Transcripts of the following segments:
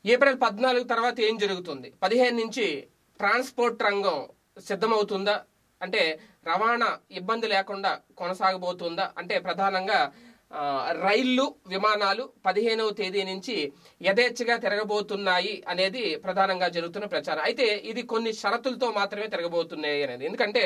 April పద్నాలుగు తర్వాత ఏం జరుగుతుంది పదిహేను నుంచి ట్రాన్స్పోర్ట్ రంగం సిద్ధమవుతుందా అంటే రవాణా ఇబ్బంది లేకుండా కొనసాగబోతుందా అంటే ప్రధానంగా ఆ, రైళ్లు విమానాలు పదిహేనవ తేదీ నుంచి యథేచ్ఛగా తిరగబోతున్నాయి అనేది ప్రధానంగా జరుగుతున్న ప్రచారం అయితే ఇది కొన్ని షరతులతో మాత్రమే తిరగబోతున్నాయి అనేది ఎందుకంటే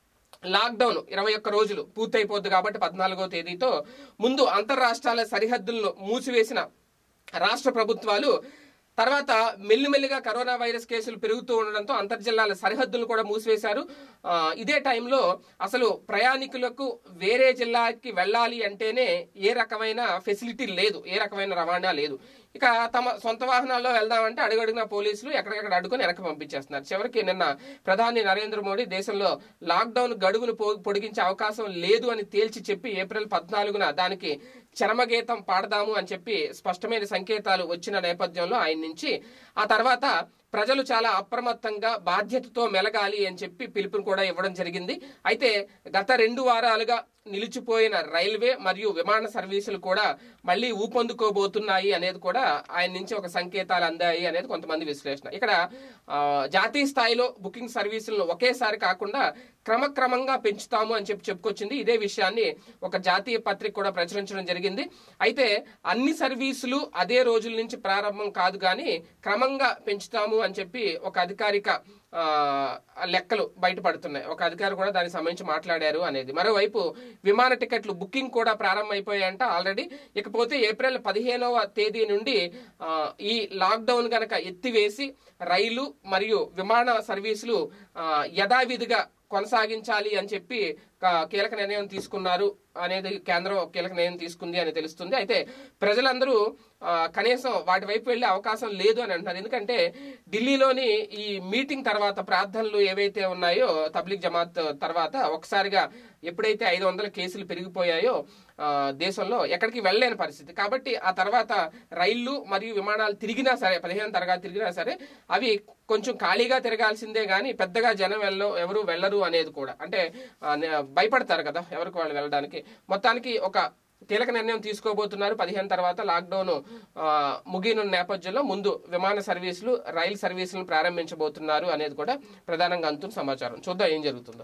లాక్డౌన్ ఇరవై ఒక్క రోజులు పూర్తయిపోద్ది కాబట్టి పద్నాలుగో తేదీతో ముందు అంతర్రాష్ట్రాల సరిహద్దులను మూసివేసిన రాష్ట్ర ప్రభుత్వాలు తర్వాత మెల్లిమెల్లిగా కరోనా వైరస్ కేసులు పెరుగుతూ ఉండడంతో అంతర్జిల్లాల సరిహద్దులు కూడా మూసివేశారు ఆ, ఇదే టైంలో అసలు ప్రయాణికులకు వేరే జిల్లాకి వెళ్ళాలి అంటేనే ఏ రకమైన ఫెసిలిటీ లేదు ఏ రకమైన రవాణా లేదు ఇక తమ సొంత వాహనాల్లో వెళ్దామంటే అడుగడుగున పోలీసులు ఎక్కడికక్కడ అడ్డుకొని వెనక్కి పంపించేస్తున్నారు చివరికి నిన్న ప్రధాని నరేంద్ర మోడీ దేశంలో లాక్డౌన్ గడువును పొ- పొడిగించే అవకాశం లేదు అని తేల్చి చెప్పి ఏప్రిల్ పద్నాలుగున దానికి చరమగీతం పాడదాము అని చెప్పి స్పష్టమైన సంకేతాలు వచ్చిన నేపథ్యంలో ఆయన నుంచి ఆ తర్వాత ప్రజలు చాలా అప్రమత్తంగా బాధ్యతతో మెలగాలి అని చెప్పి పిలుపుని కూడా ఇవ్వడం జరిగింది అయితే గత రెండు వారాలుగా నిలిచిపోయిన రైల్వే మరియు విమాన సర్వీసులు కూడా మళ్ళీ ఊపందుకోబోతున్నాయి అనేది కూడా ఆయన నుంచి ఒక సంకేతాలు అందాయి అనేది కొంతమంది విశ్లేషణ ఇక్కడ ఆ, జాతీయ స్థాయిలో బుకింగ్ సర్వీసులను ఒకేసారి కాకుండా క్రమక్రమంగా పెంచుతాము అని చెప్పి చెప్పుకొచ్చింది ఇదే విషయాన్ని ఒక జాతీయ పత్రిక కూడా ప్రచురించడం జరిగింది అయితే అన్ని సర్వీసులు అదే రోజుల నుంచి ప్రారంభం కాదు కానీ క్రమంగా పెంచుతాము అని చెప్పి ఒక అధికారిక ఆ, లెక్కలు బయటపడుతున్నాయి ఒక అధికారి కూడా దానికి సంబంధించి మాట్లాడారు అనేది మరోవైపు విమాన టికెట్లు బుకింగ్ కూడా ప్రారంభమైపోయాయంట ఆల్రెడీ ఇకపోతే ఏప్రిల్ పదిహేనవ తేదీ నుండి ఆ, ఈ లాక్డౌన్ గనక ఎత్తివేసి రైలు మరియు విమాన సర్వీసులు ఆ, యథావిధిగా కొనసాగించాలి అని చెప్పి క- కీలక నిర్ణయం తీసుకున్నారు అనేది కేంద్రం కీలక నిర్ణయం తీసుకుంది అని తెలుస్తుంది అయితే ప్రజలందరూ ఆ, కనీసం వాటి వైపు వెళ్లే అవకాశం లేదు అని అంటున్నారు ఎందుకంటే ఢిల్లీలోని ఈ మీటింగ్ తర్వాత ప్రార్థనలు ఏవైతే ఉన్నాయో తబ్లిక్ జమాత్ తర్వాత ఒకసారిగా ఎప్పుడైతే ఐదు వందల కేసులు పెరిగిపోయాయో ఆ, దేశంలో ఎక్కడికి వెళ్ళలేని పరిస్థితి కాబట్టి ఆ తర్వాత రైళ్లు మరియు విమానాలు తిరిగినా సరే పదిహేను తరగతి తిరిగినా సరే అవి కొంచెం ఖాళీగా తిరగాల్సిందే గానీ పెద్దగా జనం వెళ్ళ ఎవరు వెళ్ళరు అనేది కూడా అంటే ఆ, నే- భయపడతారు కదా ఎవరికి వాళ్ళు వెళ్ళడానికి మొత్తానికి ఒక కీలక నిర్ణయం తీసుకోబోతున్నారు పదిహేను తర్వాత లాక్డౌన్ ఆ, ముగియనున్న నేపథ్యంలో ముందు విమాన సర్వీసులు రైలు సర్వీసులను ప్రారంభించబోతున్నారు అనేది కూడా ప్రధానంగా అందుతున్న సమాచారం చూద్దాం ఏం జరుగుతుందో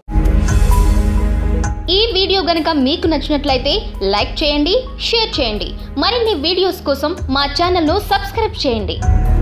ఈ వీడియో గనుక మీకు నచ్చినట్లయితే లైక్ చేయండి షేర్ చేయండి మరిన్ని వీడియోస్ కోసం మా ఛానల్ను సబ్స్క్రైబ్ చేయండి